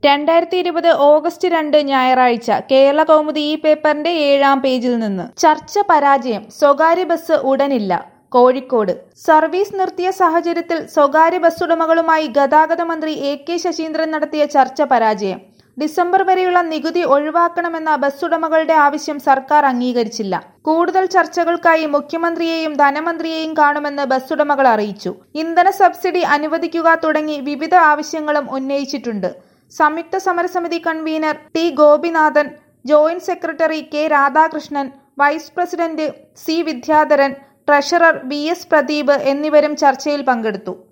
രണ്ടായിരത്തി ഇരുപത് ഓഗസ്റ്റ് രണ്ട് ഞായറാഴ്ച കേരള കൗമുദി ഈ പേപ്പറിന്റെ ഏഴാം പേജിൽ നിന്ന് ചർച്ച പരാജയം സ്വകാര്യ ബസ് ഉടനില്ല കോഴിക്കോട് സർവീസ് നിർത്തിയ സാഹചര്യത്തിൽ സ്വകാര്യ ബസ്സുടമകളുമായി ഗതാഗത മന്ത്രി എ കെ ശശീന്ദ്രൻ നടത്തിയ ചർച്ച പരാജയം ഡിസംബർ വരെയുള്ള നികുതി ഒഴിവാക്കണമെന്ന ബസ്സുടമകളുടെ ആവശ്യം സർക്കാർ അംഗീകരിച്ചില്ല കൂടുതൽ ചർച്ചകൾക്കായി മുഖ്യമന്ത്രിയെയും ധനമന്ത്രിയെയും കാണുമെന്ന് ബസ്സുടമകൾ അറിയിച്ചു ഇന്ധന സബ്സിഡി അനുവദിക്കുക തുടങ്ങി വിവിധ ആവശ്യങ്ങളും ഉന്നയിച്ചിട്ടുണ്ട് സംയുക്ത സമരസമിതി convener T Gopinathan joint secretary K Radhakrishnan vice president C Vidyadharan treasurer V S Pradeep എന്നിവരും ചർച്ചയിൽ പങ്കെടുത്തു